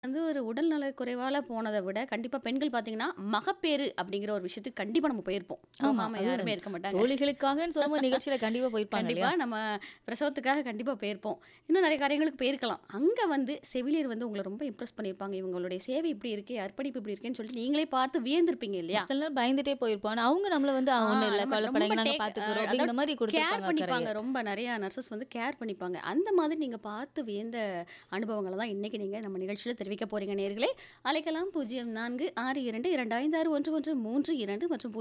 வந்து ஒரு உடல்நல குறைவால போனத விட, கண்டிப்பா பெண்கள் பார்த்தீங்கன்னா, மகப்பேறு அப்படிங்கிற ஒரு விஷயத்துக்கு கண்டிப்பா நம்ம போயிருப்போம். ஆமா. போகாம அது யாருமே இருக்க மாட்டாங்க. தோழிகளுக்காகன்னு சொல்லும்போது நிகழ்ச்சியில கண்டிப்பா போயிருப்பாங்க கண்டிப்பா இல்லையா? நம்ம பிரசவத்துக்காக கண்டிப்பா போயிருப்போம். இன்னும் நெறைய காரியங்களுக்கு போயிருக்கலாம். அங்க வந்து செவிலியர் வந்து உங்கள ரொம்ப இம்ப்ரெஸ் பண்ணியிருப்பாங்க. இவங்களுடைய சேவை இப்படி இருக்கே, அர்ப்பணிப்பு இப்படி இருக்கேன்னு சொல்லிட்டு நீங்களே பார்த்து வியந்திருப்பீங்க இல்லையா? சில நேரம் பயந்துட்டே போயிருப்போம். ஆனா அவங்க நம்மள வந்து ஆ, ஒண்ணும் இல்ல நம்ம கவலைப்படாதீங்க ரொம்ப நாங்க டேக் பாத்துக்கிறோம் அ அப்படிங்கிற அதாவது மாதிரி கேர் கொடுத்துருப்பாங்க பண்ணிப்பாங்க. அக்கறைய. ரொம்ப நெறைய நர்சஸ் வந்து கேர் பண்ணிப்பாங்க. அந்த மாதிரி நீங்க பார்த்து வியந்த அனுபவங்கள தான் இன்னைக்கு நீங்க நம்ம நிகழ்ச்சியில தெரிவிக்க போறீங்க நேயர்களே. அழைக்கலாம் 0462256113 மற்றும்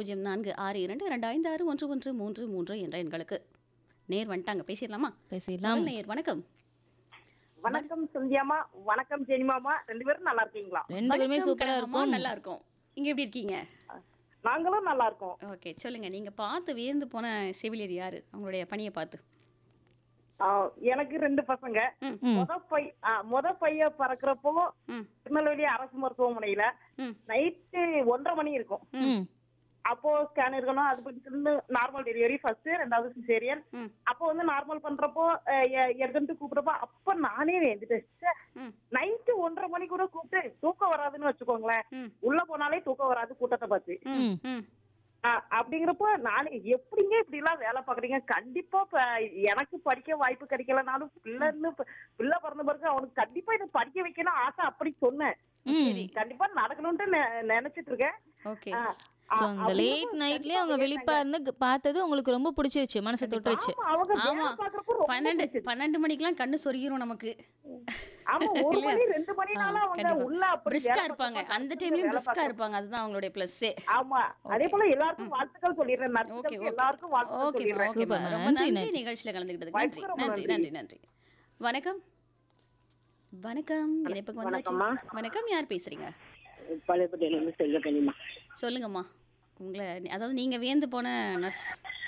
0462256113 என்ற எண்களுக்கு. நேர் வந்துட்டாங்க. பேசிடலாமா? பேசிடலாம். முதல் நேயர் வணக்கம். வணக்கம் சந்தியாமா வணக்கம் ஜெனிமாமா ரெண்டு பேரும் நல்லா இருக்கீங்களா ரெண்டு பேருமே வணக்கம் சூப்பரா கனகம்மா. இருக்கும். நல்லா இருக்கும். நீங்க எப்படி இருக்கீங்க? நாங்களும் நல்லா இருக்கோம் ஓகே. சொல்லுங்க. நீங்க பார்த்து வியந்து போன செவிலியர் யாரு? அவங்களுடைய பணிய பார்த்து. ஆ, எனக்கு ரெண்டு பசங்க ம். ம். முத பை ஆ, முத பைய பறக்கிறப்போ ம். திருநெல்வேலி அரசு மருத்துவமனையில ம். நைட்டு ஒன்றரை மணி இருக்கும் ம். அப்போ ஸ்கேன் இருக்கணும் அது பத்தி நார்மல் டெலிவரி ஃபர்ஸ்ட் ரெண்டாவது சிசேரியன் ம். அப்போ வந்து நார்மல் பண்றப்போ எடுத்துட்டு கூப்பிடுறப்போ அப்ப நானே வந்துட்டேன் ம். நைட்டு ஒன்றரை மணி கூட கூப்பிட்டு தூக்கம் வராதுன்னு வச்சுக்கோங்களேன் ம். உள்ள போனாலே தூக்கம் வராது கூட்டத்தை பார்த்து ம். ம். ஆ, அப்படிங்கிறப்போ நானே எப்படிங்க இப்படி எல்லாம் வேலை பாக்குறீங்க கண்டிப்பா இப்ப எனக்கு படிக்க வாய்ப்பு கிடைக்கலனாலும் பிள்ளைன்னு ப- பிள்ளை பிறந்த பிறகு அவனுக்கு கண்டிப்பா இதை படிக்க வைக்கணும் ஆசை அப்படி சொன்னேன் சரி. கண்டிப்பா நடக்கணும்ட்டு நெ- நினைச்சிட்டு இருக்கேன் ஓகே. ஆ, சோ ஆ, அந்த அப்படிங்கிறப்போ லேட் நைட்லயே அவங்க கண்டிப்பா விழிப்பா இருந்து க- பார்த்தது உங்களுக்கு ரொம்ப பிடிச்சிருச்சு மனசை தொட்டுருச்சு ஆமா, அவங்க ஆமா. வேலை பாக்குறப்போ ரொம்ப 12 பிடிச்சது. 12 மணிக்கெல்லாம் கண்ணு சொருகிரும் நமக்கு. ஆமா ஒரு மணி ரெண்டு மணினாலும் அவங்க கண்டிப்பா. உள்ள அப்படி பிரிஸ்கா வேலை இருப்பாங்க. பார்க்க அந்த பார்க்க டைம்லயும் வேலை பிரிஸ்கா பார்க்க- இருப்பாங்க. அதுதான் அவங்களுடைய பிளஸ்ஸே. ஆமா அதே போல எல்லாருக்கும் வாழ்த்துக்கள் சொல்லிடுறேன் ஓகே, நர்சுகளுக்கு ஓகே. எல்லாருக்கும் வாழ்த்துக்கள் ஓகேம்மா, சொல்லிடுறேன் ஓகேம்மா. சூப்பர்மா. ரொம்ப நன்றி, நன்றி நன்றி. நிகழ்ச்சியில கலந்துக்கிட்டதுக்கு. நன்றி, வாய்ப்புக்கு ரொம்ப நன்றி, நன்றி. நன்றி, நன்றி. வணக்கம். வணக்கம். இணைப்புக்கு வந்தாச்சு. வணக்கம்மா. வணக்கம். யார் பேசுறீங்க? பழையப்பட்டியில இருந்து செல்வகனிமா சொல்லுங்கம்மா. உங்கள அதாவது நீங்க வியந்து போன நர்ஸ்.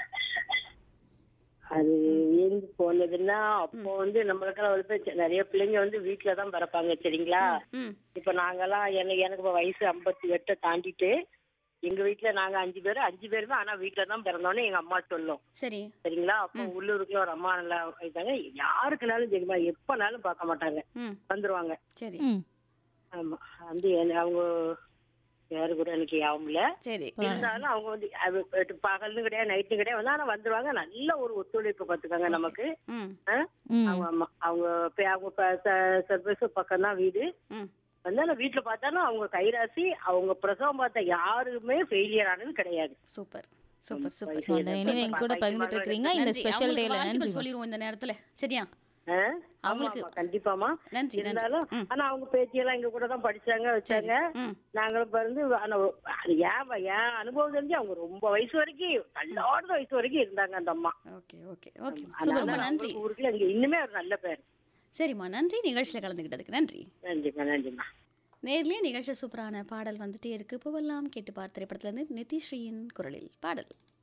அது ஏந்து போனதுன்னா அப்போ வந்து நம்மளுக்கெல்லாம் வந்து சி- நிறைய பிள்ளைங்க வந்து வீட்டுல தான் பிறப்பாங்க சரிங்களா ம். இப்ப நாங்கெல்லாம் எனக்கு எனக்கு இப்ப வயசு ஐம்பத்தி எட்டை தாண்டிட்டு எங்க வீட்டுல நாங்க அஞ்சு பேர் அஞ்சு பேருமே ஆனா வீட்டுல தான் பிறந்தோன்னு எங்க அம்மா சொல்லும் சரி. சரிங்களா அப்போ உள்ளூருக்குள்ள ஒரு அம்மா நல்லா இருக்காங்க யாருக்குனாலும் சரிமா எப்பனாலும் பார்க்க மாட்டாங்க ம். வந்துருவாங்க சரி. ம். ஆமா வந்து என்ன- அவங்க யாரு கூட எனக்கு ஞாபகம் இல்ல சரி. இருந்தாலும் அவங்க வந்து அது இப்ப பகல்னு கிடையாது நைட்டு கிடையாது வந்து ஆனா வந்துருவாங்க நல்ல ஒரு ஒத்துழைப்பு பார்த்துக்காங்க நமக்கு ம். ஆ? ம். அவங்க ஆமா அவங்க இப்ப அவங்க சர்வீஸ் பக்கம் தான் வீடு ம். வந்து ஆனா வீட்டுல பார்த்தாலும் அவங்க கைராசி அவங்க பிரசவம் பார்த்த யாருமே ஃபெயிலியர் ஆனது கிடையாது சூப்பர். Super, super. சோ அந்த நினைவை எங்க கூட பகிர்ந்துட்டு இருக்கீங்க இந்த நன்றி. ஸ்பெஷல் அவங்களுக்கு டேல வாழ்த்துக்கள் நன்றி சொல்லிருவோம் இந்த நேரத்துல. சரியா? ஆ? ஆமா, அவங்களுக்கு- ஆமா, கண்டிப்பாமா நன்றி, நன்றி. இருந்தாலும் ம். ஆனா அவங்க பேத்தியெல்லாம் எங்க கூட தான் படிச்சாங்க வச்சாங்க ம். நாங்களும் இப்ப இருந்து ஆனா அது ஏன் வ- என் அனுபவம் தெரிஞ்சு அவங்க ரொம்ப வயசு வரைக்கும் தள்ளாடுற வயசு வரைக்கும் இருந்தாங்க அந்த அம்மா ஓகே, ஓகே, ஓகே. அதனால சூப்பர். ரொம்ப நன்றி. அவங்களுக்கு ஊருக்குள்ள இங்க இன்னுமே ஒரு நல்ல பேர் சரிம்மா நன்றி நிகழ்ச்சியில கலந்துக்கிட்டதுக்கு நன்றி நன்றிம்மா நன்றிம்மா நேர்லயே நிகழ்ச்சி சூப்பரான பாடல் வந்துட்டே இருக்கு புவெல்லாம் கேட்டு பார் திரைப்படத்துல இருந்து நிதிஸ்ரீயின் குரலில் பாடல்